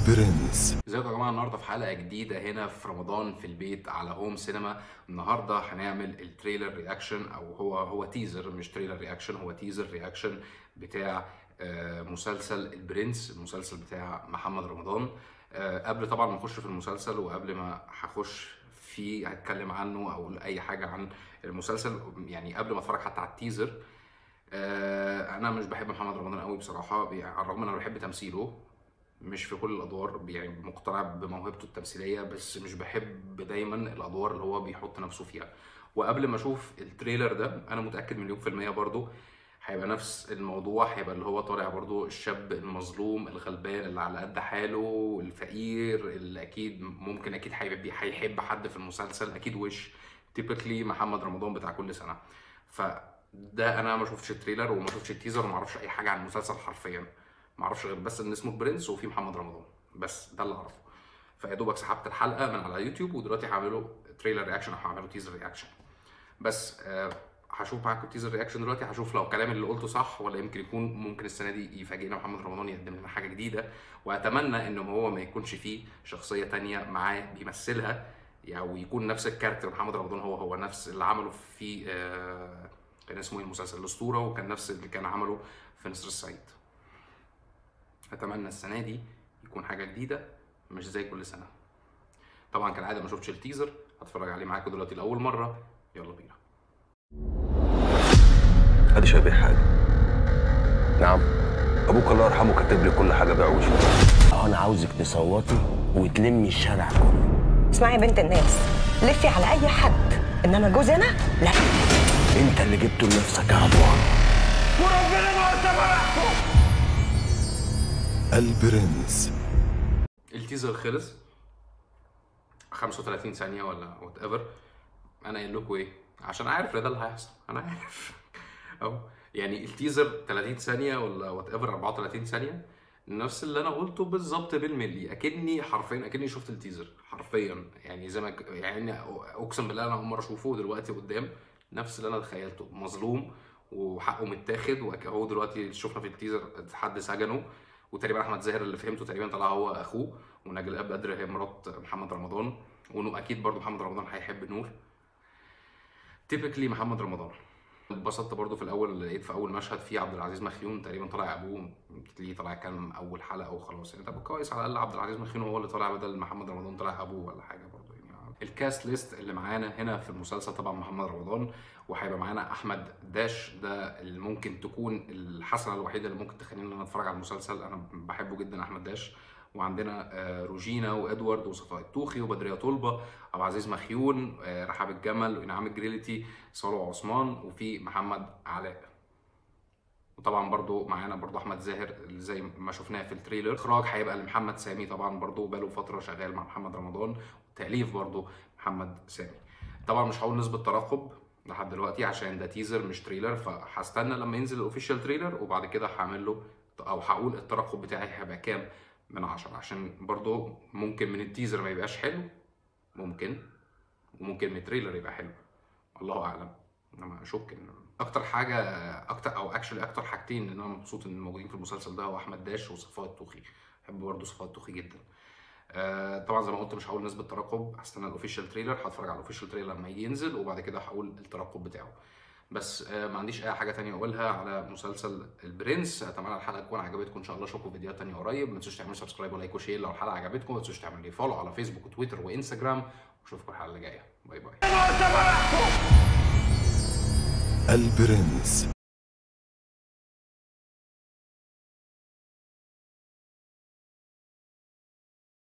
البرنس ازيكم يا جماعه النهارده في حلقه جديده هنا في رمضان في البيت على هوم سينما النهارده هنعمل التريلر رياكشن او هو هو تيزر مش تريلر رياكشن هو تيزر رياكشن بتاع آه، مسلسل البرنس المسلسل بتاع محمد رمضان آه، قبل طبعا ما نخش في المسلسل وقبل ما هخش فيه هتكلم عنه او اقول اي حاجه عن المسلسل يعني قبل ما اتفرج حتى على التيزر آه، انا مش بحب محمد رمضان قوي بصراحه يعني على الرغم ان انا بحب تمثيله مش في كل الادوار يعني مقتنع بموهبته التمثيليه بس مش بحب دايما الادوار اللي هو بيحط نفسه فيها وقبل ما اشوف التريلر ده انا متاكد مليون في الميه برضو هيبقى نفس الموضوع هيبقى اللي هو طالع برضو الشاب المظلوم الغلبان اللي على قد حاله الفقير اللي اكيد ممكن اكيد هيحب هيحب حد في المسلسل اكيد وش تيبيكلي محمد رمضان بتاع كل سنه فده انا ما شفتش التريلر وما شفتش التيزر وما اعرفش اي حاجه عن المسلسل حرفيا ما اعرفش غير بس ان اسمه برنس وفي محمد رمضان بس ده اللي اعرفه فيا دوبك سحبت الحلقه من على يوتيوب ودلوقتي هعمله تريلر رياكشن او هعمله تيزر رياكشن بس آه هشوف معاكم التيزر رياكشن دلوقتي هشوف لو الكلام اللي قلته صح ولا يمكن يكون ممكن السنه دي يفاجئنا محمد رمضان يقدم لنا حاجه جديده واتمنى ان هو ما يكونش فيه شخصيه تانية معاه بيمثلها يعني ويكون نفس الكاركتر محمد رمضان هو هو نفس اللي عمله في آه كان اسمه ايه المسلسل الاسطوره وكان نفس اللي كان عمله في نسر الصعيد اتمنى السنه دي يكون حاجه جديده مش زي كل سنه طبعا كالعاده ما شفتش التيزر هتفرج عليه معاكم دلوقتي لاول مره يلا بينا ادي شبيه حاجه نعم ابوك الله يرحمه كاتب لي كل حاجه بعوش اه انا عاوزك تصوتي وتلمي الشارع كله اسمعي يا بنت الناس لفي على اي حد انما جوزي انا لا انت اللي جبته لنفسك يا رضوان البرنس التيزر خلص 35 ثانيه ولا وات ايفر انا قايل لكم ايه عشان عارف ان ده اللي هيحصل انا عارف اهو يعني التيزر 30 ثانيه ولا وات ايفر 34 ثانيه نفس اللي انا قلته بالظبط بالملي اكني حرفيا اكني شفت التيزر حرفيا يعني زي ما ك- يعني اقسم بالله انا اول مره اشوفه دلوقتي قدام نفس اللي انا تخيلته مظلوم وحقه متاخد وهو دلوقتي شفنا في التيزر حد سجنه وتقريبا احمد زاهر اللي فهمته تقريبا طلع هو اخوه ونجلاء بدر هي مرات محمد رمضان واكيد برضو محمد رمضان هيحب نور تيبيكلي محمد رمضان اتبسطت برضو في الاول لقيت في اول مشهد فيه عبد العزيز مخيون تقريبا طلع ابوه ليه طلع كان اول حلقه وخلاص يعني طب كويس على الاقل عبد العزيز مخيون هو اللي طلع بدل محمد رمضان طلع ابوه ولا حاجه برضو يعني الكاست ليست اللي معانا هنا في المسلسل طبعا محمد رمضان وهيبقى معانا احمد داش ده اللي ممكن تكون الحسنه الوحيده اللي ممكن تخليني ان انا اتفرج على المسلسل انا بحبه جدا احمد داش وعندنا آه، روجينا وادوارد وصفاء التوخي وبدريه طلبه عبد العزيز مخيون آه، رحاب الجمل وانعام الجريلتي صالح عثمان وفي محمد علاء وطبعا برضو معانا برضو احمد زاهر اللي زي ما شفناه في التريلر اخراج هيبقى لمحمد سامي طبعا برضو بقاله فتره شغال مع محمد رمضان وتاليف برضو محمد سامي طبعا مش هقول نسبه ترقب لحد دلوقتي عشان ده تيزر مش تريلر فهستنى لما ينزل الاوفيشال تريلر وبعد كده هعمل له او هقول الترقب بتاعي هيبقى كام من عشرة عشان برضو ممكن من التيزر ما يبقاش حلو ممكن وممكن من التريلر يبقى حلو الله اعلم انما اشك ان اكتر حاجه اكتر او اكشلي اكتر حاجتين ان انا مبسوط ان موجودين في المسلسل ده هو احمد داش وصفاء التوخي بحب برضه صفاء التوخي جدا آه طبعا زي ما قلت مش هقول نسبه ترقب هستنى الاوفيشال تريلر هتفرج على الاوفيشال تريلر لما يجي ينزل وبعد كده هقول الترقب بتاعه بس آه ما عنديش اي حاجه تانية اقولها على مسلسل البرنس اتمنى الحلقه تكون عجبتكم ان شاء الله اشوفكم فيديوهات تانية قريب ما تنسوش تعملوا سبسكرايب ولايك وشير لو الحلقه عجبتكم ما تنسوش تعملوا لي فولو على فيسبوك وتويتر وانستجرام واشوفكم الحلقه اللي جايه باي باي البرنس